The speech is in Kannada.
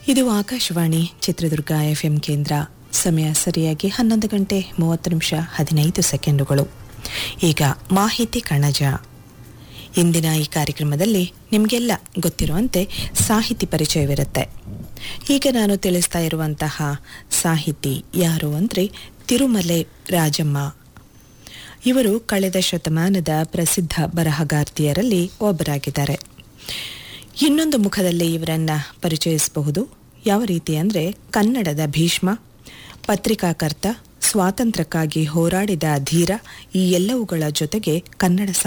ಇದು ಆಕಾಶವಾಣಿ ಚಿತ್ರದುರ್ಗ ಎಫ್ಎಂ ಕೇಂದ್ರ ಸಮಯ ಸರಿಯಾಗಿ ಹನ್ನೊಂದು ಗಂಟೆ ಮೂವತ್ತು ನಿಮಿಷ ಹದಿನೈದು ಸೆಕೆಂಡುಗಳು ಈಗ ಮಾಹಿತಿ ಕಣಜ ಇಂದಿನ ಈ ಕಾರ್ಯಕ್ರಮದಲ್ಲಿ ನಿಮಗೆಲ್ಲ ಗೊತ್ತಿರುವಂತೆ ಸಾಹಿತಿ ಪರಿಚಯವಿರುತ್ತೆ ಈಗ ನಾನು ತಿಳಿಸ್ತಾ ಇರುವಂತಹ ಸಾಹಿತಿ ಯಾರು ಅಂದರೆ ತಿರುಮಲೆ ರಾಜಮ್ಮ ಇವರು ಕಳೆದ ಶತಮಾನದ ಪ್ರಸಿದ್ಧ ಬರಹಗಾರ್ತಿಯರಲ್ಲಿ ಒಬ್ಬರಾಗಿದ್ದಾರೆ ಇನ್ನೊಂದು ಮುಖದಲ್ಲಿ ಇವರನ್ನ ಪರಿಚಯಿಸಬಹುದು ಯಾವ ರೀತಿ ಅಂದರೆ ಕನ್ನಡದ ಭೀಷ್ಮ ಪತ್ರಿಕಾಕರ್ತ ಸ್ವಾತಂತ್ರ್ಯಕ್ಕಾಗಿ ಹೋರಾಡಿದ ಧೀರ ಈ ಎಲ್ಲವುಗಳ ಜೊತೆಗೆ ಕನ್ನಡ